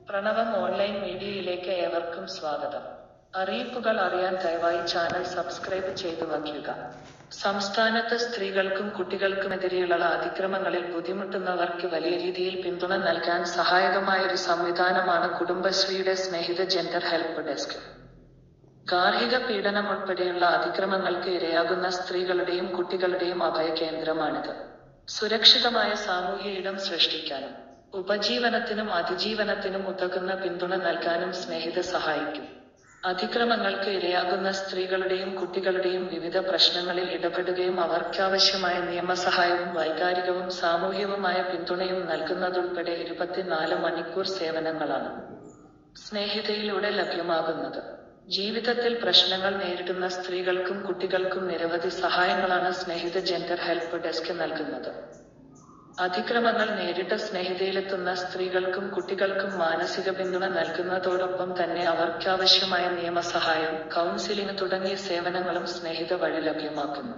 പ്രണവം online മീഡിയയിലേക്ക് ഏവർക്കും സ്വാഗതം അറിയിപ്പുകൾ അറിയാൻ ദയവായി ചാനൽ സബ്സ്ക്രൈബ് ചെയ്തു വയ്ക്കുക സംസ്ഥാനത്ത് സ്ത്രീകൾക്കും കുട്ടികൾക്കുമെതിരെയുള്ള അതിക്രമങ്ങളിൽ ബുദ്ധിമുട്ടുന്നവർക്ക് വലിയ രീതിയിൽ പിന്തുണ നൽകാൻ സഹായകമായ ഒരു സംവിധാനമാണ് കുടുംബശ്രീയുടെ സ്നേഹിത ജെൻഡർ ഹെൽപ്പ് ഡെസ്ക് ഗാർഹിക പീഡനം ഉൾപ്പെടെയുള്ള അതിക്രമങ്ങൾക്ക് ഇരയാകുന്ന സ്ത്രീകളുടെയും കുട്ടികളുടെയും അഭയകേന്ദ്രമാണിത് സുരക്ഷിതമായ സാമൂഹ്യ ഇടം സൃഷ്ടിക്കാനും ഉപജീവനത്തിനും അതിജീവനത്തിനും ഉതകുന്ന പിന്തുണ നൽകാനും സ്നേഹിത സഹായിക്കും അതിക്രമങ്ങൾക്ക് ഇരയാകുന്ന സ്ത്രീകളുടെയും കുട്ടികളുടെയും വിവിധ പ്രശ്നങ്ങളിൽ ഇടപെടുകയും അവർക്കാവശ്യമായ നിയമസഹായവും വൈകാരികവും സാമൂഹ്യവുമായ പിന്തുണയും നൽകുന്നതുൾപ്പെടെ ഇരുപത്തിനാല് മണിക്കൂർ സേവനങ്ങളാണ് സ്നേഹിതയിലൂടെ ലഭ്യമാകുന്നത് ജീവിതത്തിൽ പ്രശ്നങ്ങൾ നേരിടുന്ന സ്ത്രീകൾക്കും കുട്ടികൾക്കും നിരവധി സഹായങ്ങളാണ് സ്നേഹിത ജെൻഡർ ഹെൽപ്പ് ഡെസ്ക് നൽകുന്നത് അതിക്രമങ്ങൾ നേരിട്ട സ്നേഹിതയിലെത്തുന്ന സ്ത്രീകൾക്കും കുട്ടികൾക്കും മാനസിക പിന്തുണ നൽകുന്നതോടൊപ്പം തന്നെ അവർക്കാവശ്യമായ നിയമസഹായം കൗൺസിലിംഗ് തുടങ്ങിയ സേവനങ്ങളും സ്നേഹിത വഴി ലഭ്യമാക്കുന്നു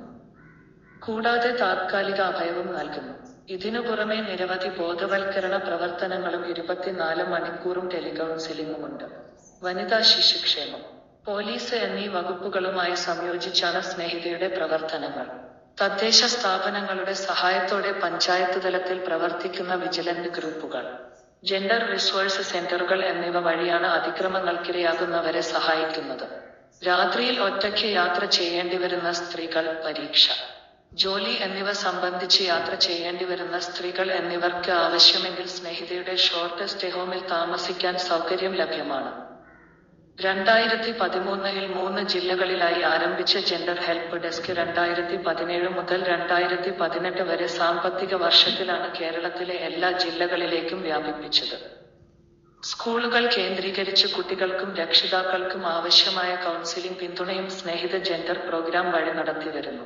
കൂടാതെ താത്കാലിക അഭയവും നൽകുന്നു ഇതിനു പുറമെ നിരവധി ബോധവൽക്കരണ പ്രവർത്തനങ്ങളും ഇരുപത്തിനാല് മണിക്കൂറും ടെലികൗൺസിലിംഗുമുണ്ട് വനിതാ ശിശുക്ഷേമം പോലീസ് എന്നീ വകുപ്പുകളുമായി സംയോജിച്ചാണ് സ്നേഹിതയുടെ പ്രവർത്തനങ്ങൾ തദ്ദേശ സ്ഥാപനങ്ങളുടെ സഹായത്തോടെ പഞ്ചായത്ത് തലത്തിൽ പ്രവർത്തിക്കുന്ന വിജിലന്റ് ഗ്രൂപ്പുകൾ ജെൻഡർ റിസോഴ്സ് സെന്ററുകൾ എന്നിവ വഴിയാണ് അതിക്രമങ്ങൾക്കിരയാകുന്നവരെ സഹായിക്കുന്നത് രാത്രിയിൽ ഒറ്റയ്ക്ക് യാത്ര ചെയ്യേണ്ടി വരുന്ന സ്ത്രീകൾ പരീക്ഷ ജോലി എന്നിവ സംബന്ധിച്ച് യാത്ര ചെയ്യേണ്ടി വരുന്ന സ്ത്രീകൾ എന്നിവർക്ക് ആവശ്യമെങ്കിൽ സ്നേഹിതയുടെ ഷോർട്ട് സ്റ്റേ ഹോമിൽ താമസിക്കാൻ സൗകര്യം ലഭ്യമാണ് രണ്ടായിരത്തി പതിമൂന്നിൽ മൂന്ന് ജില്ലകളിലായി ആരംഭിച്ച ജെൻഡർ ഹെൽപ്പ് ഡെസ്ക് രണ്ടായിരത്തി പതിനേഴ് മുതൽ രണ്ടായിരത്തി പതിനെട്ട് വരെ സാമ്പത്തിക വർഷത്തിലാണ് കേരളത്തിലെ എല്ലാ ജില്ലകളിലേക്കും വ്യാപിപ്പിച്ചത് സ്കൂളുകൾ കേന്ദ്രീകരിച്ച് കുട്ടികൾക്കും രക്ഷിതാക്കൾക്കും ആവശ്യമായ കൗൺസിലിംഗ് പിന്തുണയും സ്നേഹിത ജെൻഡർ പ്രോഗ്രാം വഴി നടത്തിവരുന്നു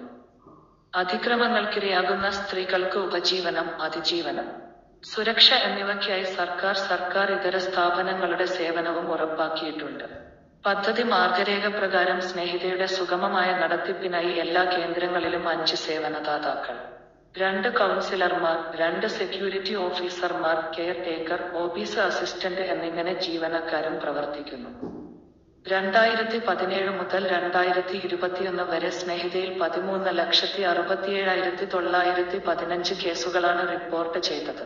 അതിക്രമങ്ങൾക്കിരയാകുന്ന സ്ത്രീകൾക്ക് ഉപജീവനം അതിജീവനം സുരക്ഷ എന്നിവയ്ക്കായി സർക്കാർ സർക്കാർ ഇതര സ്ഥാപനങ്ങളുടെ സേവനവും ഉറപ്പാക്കിയിട്ടുണ്ട് പദ്ധതി മാർഗരേഖ പ്രകാരം സ്നേഹിതയുടെ സുഗമമായ നടത്തിപ്പിനായി എല്ലാ കേന്ദ്രങ്ങളിലും അഞ്ച് സേവനദാതാക്കൾ രണ്ട് കൗൺസിലർമാർ രണ്ട് സെക്യൂരിറ്റി ഓഫീസർമാർ കെയർ ടേക്കർ ഓഫീസ് അസിസ്റ്റന്റ് എന്നിങ്ങനെ ജീവനക്കാരും പ്രവർത്തിക്കുന്നു രണ്ടായിരത്തി പതിനേഴ് മുതൽ രണ്ടായിരത്തി ഇരുപത്തിയൊന്ന് വരെ സ്നേഹിതയിൽ പതിമൂന്ന് ലക്ഷത്തി അറുപത്തിയേഴായിരത്തി തൊള്ളായിരത്തി പതിനഞ്ച് കേസുകളാണ് റിപ്പോർട്ട് ചെയ്തത്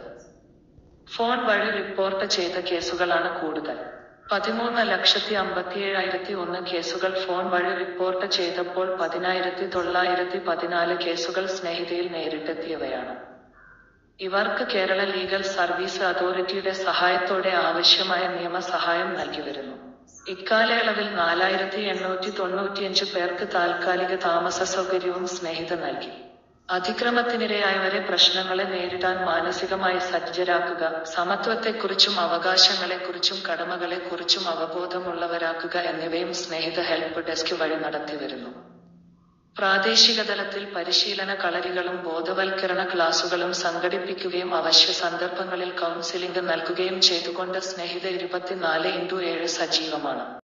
ഫോൺ വഴി റിപ്പോർട്ട് ചെയ്ത കേസുകളാണ് കൂടുതൽ പതിമൂന്ന് ലക്ഷത്തി അമ്പത്തിയേഴായിരത്തി ഒന്ന് കേസുകൾ ഫോൺ വഴി റിപ്പോർട്ട് ചെയ്തപ്പോൾ പതിനായിരത്തി തൊള്ളായിരത്തി പതിനാല് കേസുകൾ സ്നേഹിതയിൽ നേരിട്ടെത്തിയവയാണ് ഇവർക്ക് കേരള ലീഗൽ സർവീസ് അതോറിറ്റിയുടെ സഹായത്തോടെ ആവശ്യമായ നിയമസഹായം നൽകി വരുന്നു ഇക്കാലയളവിൽ നാലായിരത്തി എണ്ണൂറ്റി തൊണ്ണൂറ്റിയഞ്ച് പേർക്ക് താൽക്കാലിക താമസ സൗകര്യവും സ്നേഹിത നൽകി അതിക്രമത്തിനിരയായവരെ പ്രശ്നങ്ങളെ നേരിടാൻ മാനസികമായി സജ്ജരാക്കുക സമത്വത്തെക്കുറിച്ചും അവകാശങ്ങളെക്കുറിച്ചും കടമകളെക്കുറിച്ചും അവബോധമുള്ളവരാക്കുക എന്നിവയും സ്നേഹിത ഹെൽപ്പ് ഡെസ്ക് വഴി നടത്തിവരുന്നു പ്രാദേശിക തലത്തിൽ പരിശീലന കളരികളും ബോധവൽക്കരണ ക്ലാസുകളും സംഘടിപ്പിക്കുകയും അവശ്യ സന്ദർഭങ്ങളിൽ കൗൺസിലിംഗ് നൽകുകയും ചെയ്തുകൊണ്ട് സ്നേഹിത ഇരുപത്തിനാല് ഇൻറ്റു ഏഴ് സജീവമാണ്